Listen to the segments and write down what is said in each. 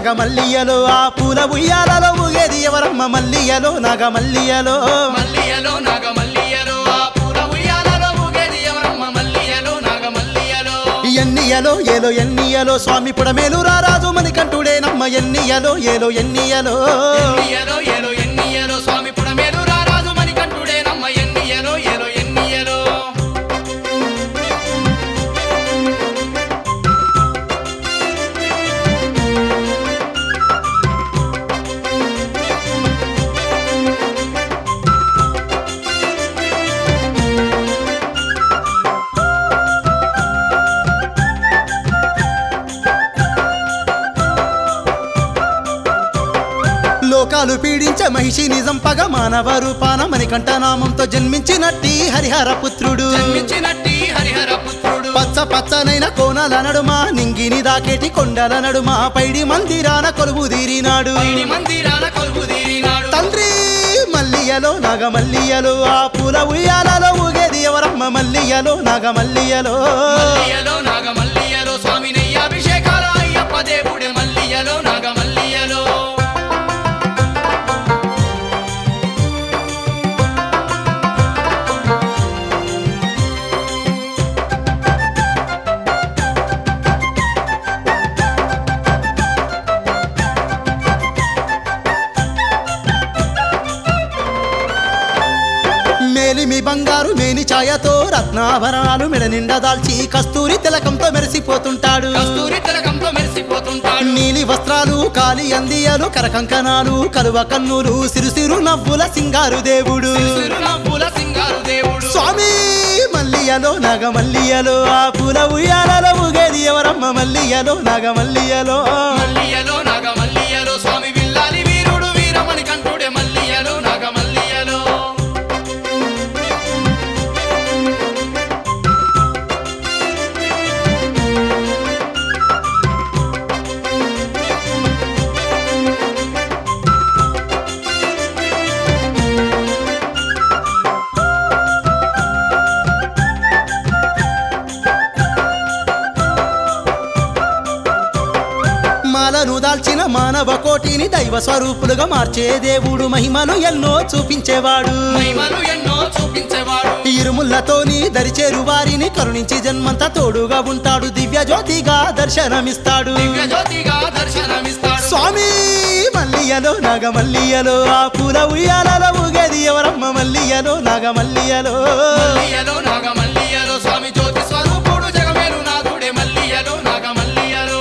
నాగమల్లియలో ఆ పూల ఉయ్యాలలో ఊగేది ఎవరమ్మ మల్లియలో నాగమల్లియలో మల్లియలో నాగ మల్లియలో ఆ పూల ఉయ్యాలలో ఊగేది ఎవరమ్మ మల్లియలో నాగ మల్లియలో ఎన్నియలో ఏలో ఎన్నియలో స్వామి పుడమేలు రారాజు మణికంఠుడే నమ్మ ఎన్నియలో ఏలో ఎన్నియలో ఎన్నియలో ఏలో ఎన్నియలో స్వామి పుడమేలు రారాజు మణికంఠుడే నమ్మ ఎన్నియలో ఏలో ఎన్నియలో లోకాలు పీడించే మహిషి నిజం పగ మానవ రూపాన మణికంఠ నామంతో జన్మించినట్టి హరిహర పుత్రుడు జన్మించినట్టి హరిహర పుత్రుడు పచ్చ పచ్చనైన కోనల నడుమ నింగిని దాకేటి కొండల నడుమ పైడి మందిరాన కొలువు తీరినాడు పైడి మందిరాన కొలువు తీరినాడు తండ్రి మల్లియలో నాగమల్లియలో ఆ పూల ఉయ్యాలలో ఊగేది ఎవరమ్మ మల్లియలో నాగమల్లియలో మల్లియలో నాగ మల్లియలో స్వామి నెయ్యాభిషేకాల అయ్యప్ప దేవుడే మల్లియలో నాగ మల్లియలో మేలిమి బంగారు మేని ఛాయతో రత్నాభరణాలు మెడ నిండా దాల్చి కస్తూరి తిలకంతో మెరిసిపోతుంటాడు కస్తూరి తిలకంతో మెరిసిపోతుంటాడు నీలి వస్త్రాలు కాలి అందియలు కరకంకణాలు కలువ కన్నులు సిరుసిరు నవ్వుల సింగారు దేవుడు సిరునవ్వుల సింగారు దేవుడు స్వామి మల్లియలో నాగమల్లియలో ఆ పూల ఉయ్యాలలో ఊగేది ఎవరమ్మ మల్లియలో నాగమల్లియలో మల్లియలో నాగ మల్లియలో స్వామి విల్లాలి వీరుడు వీరమణి కంఠుడే మల్లియలో నాగ మల్లియలో మాలను దాల్చిన మానవ కోటిని దైవ స్వరూపులుగా మార్చే దేవుడు మహిమలు ఎన్నో చూపించేవాడు మహిమలు ఎన్నో చూపించేవాడు ఇరుములతోని దరిచేరు వారిని కరుణించి జన్మంతా తోడుగా ఉంటాడు దివ్య జ్యోతిగా దర్శనమిస్తాడు దివ్య జ్యోతిగా దర్శనమిస్తాడు స్వామి మల్లియలో నాగమల్లియలో ఆ పూల ఉయ్యాలలో ఊగేది ఎవరమ్మ మల్లియలో నాగమల్లియలో మల్లియలో నాగ మల్లియలో స్వామి జ్యోతి స్వరూపుడు జగమేలు నాథుడే మల్లియలో నాగ మల్లియలో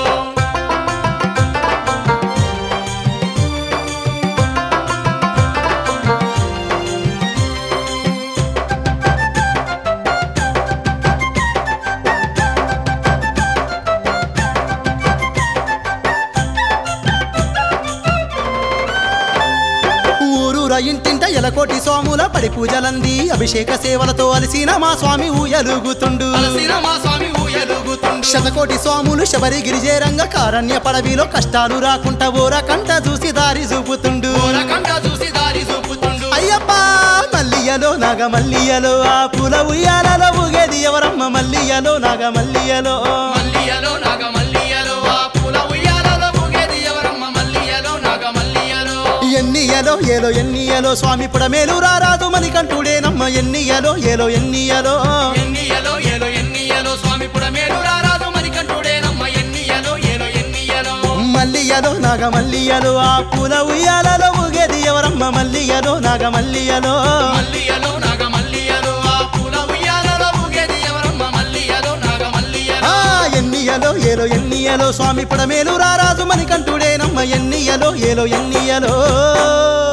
ఊరూర ఇంటింట ఎలకోటి స్వాముల పడి పూజలంది అభిషేక సేవలతో అలసిన మా స్వామి ఊయలుగుతుండు అలసిన మా స్వామి ఊయలుగుతుండు శతకోటి స్వాములు శబరిగిరి చేరంగ కారణ్య పడవిలో కష్టాలు రాకుండా ఓర కంట చూసి దారి చూపుతుండు ఓరకంట చూసి దారి చూపుతుండు అయ్యప్ప మల్లియలో నాగ మల్లియలో ఆ పూల ఉయ్యాలలో ఊగేది ఎవరమ్మ మల్లియలో నాగ మల్లియలో మల్లియలో నాగ మల్లియలో ఆ పూల ఉయ్యాలలో ఊగేది ఎవరమ్మ మల్లియలో నాగ మల్లియలో ఎన్నియలో ఏలో ఎన్నియలో స్వామి పుడమేలు రారాదు మణికంఠుడే నమ్మ ఎన్నియలో ఏలో ఎన్నియలో ఎన్నియలో ఏలో ఎన్నియలో స్వామి పుడమేడు రారాదు మణికంఠుడే నమ్మ ఎన్నియలో ఏలో ఎన్నియలో మల్లియలో నాగ మల్లియలో ఆ పూల ఉయ్యాలలో ఊగేది ఎవరమ్మ మల్లియలో నాగ మల్లియలో మల్లియలో నాగ మల్లియలో ఆ పూల ఉయ్యాలలో ఊగేది ఎవరమ్మ మల్లియలో నాగ మల్లియలో ఆ ఎన్నియలో ఏలో ఎన్నియలో స్వామి పుడమేలు రారాజు మణికంఠుడే నమ్మ ఎన్నియలో ఏలో ఎన్నియలో